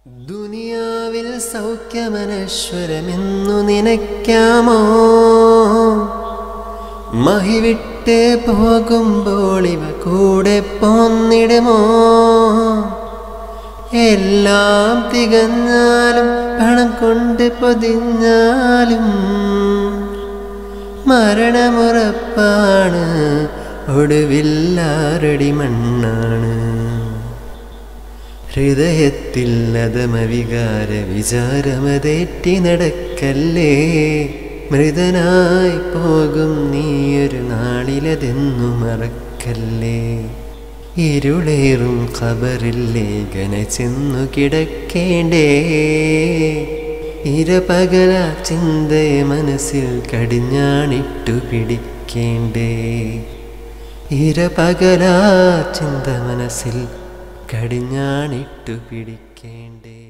ദുനിയാവിൽ സൗഖ്യമനശ്വരമെന്നു നിനയ്ക്കാമോ മഹിവിട്ട് പോകുമ്പോൾ ഇവ കൂടെ പോന്നിടുമോ എല്ലാം തികഞ്ഞാലും പണം കൊണ്ട് പൊതിഞ്ഞാലും മരണമുറപ്പാണ് ഒടുവില്ലാരടി മണ്ണാണ് ഹൃദയത്തിൽ നദമവികാര വിചാരമതേറ്റി നടക്കല്ലേ മൃതനായി പോകും നീയൊരു നാളിലതെന്നു മറക്കല്ലേ ഇരുളേറും ഖബറിൽ ലേഖന ചെന്നു കിടക്കേണ്ടേ ഇരപകല ചിന്തയെ മനസ്സിൽ കടിഞ്ഞാണിട്ടു പിടിക്കേണ്ടേ ഇരപകല ചിന്ത മനസ്സിൽ കടിഞ്ഞാണിട്ടു പിടിക്കേണ്ടേ